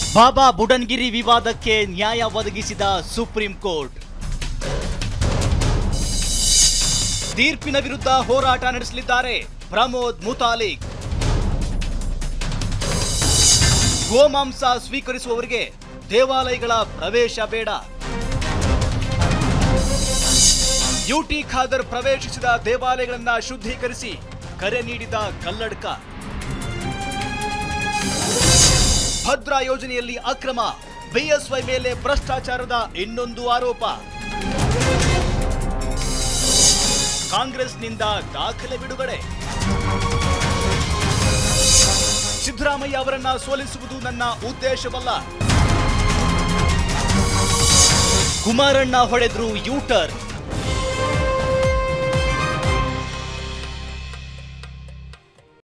ಬಾಬಾ ಬುಡನ್ಗಿರಿ ವಿವಾದಕ್ಕೆ ನ್ಯಾಯ ಒದಗಿಸಿದ ಸುಪ್ರೀಂ ಕೋರ್ಟ್ ತೀರ್ಪಿನ ವಿರುದ್ಧ ಹೋರಾಟ ನಡೆಸಲಿದ್ದಾರೆ ಪ್ರಮೋದ್ ಮುತಾಲಿಕ್ ಗೋಮಾಂಸ ಸ್ವೀಕರಿಸುವವರಿಗೆ ದೇವಾಲಯಗಳ ಪ್ರವೇಶ ಬೇಡ ಯುಟಿ ಖಾದರ್ ಪ್ರವೇಶಿಸಿದ ದೇವಾಲಯಗಳನ್ನ ಶುದ್ಧೀಕರಿಸಿ ಕರೆ ನೀಡಿದ ಕಲ್ಲಡ್ಕ ಭದ್ರಾ ಯೋಜನೆಯಲ್ಲಿ ಅಕ್ರಮ ಬಿಎಸ್ವೈ ಮೇಲೆ ಭ್ರಷ್ಟಾಚಾರದ ಇನ್ನೊಂದು ಆರೋಪ ಕಾಂಗ್ರೆಸ್ನಿಂದ ದಾಖಲೆ ಬಿಡುಗಡೆ ಸಿದ್ದರಾಮಯ್ಯ ಅವರನ್ನ ಸೋಲಿಸುವುದು ನನ್ನ ಉದ್ದೇಶವಲ್ಲ ಕುಮಾರಣ್ಣ ಹೊಡೆದ್ರು ಯೂಟರ್ನ್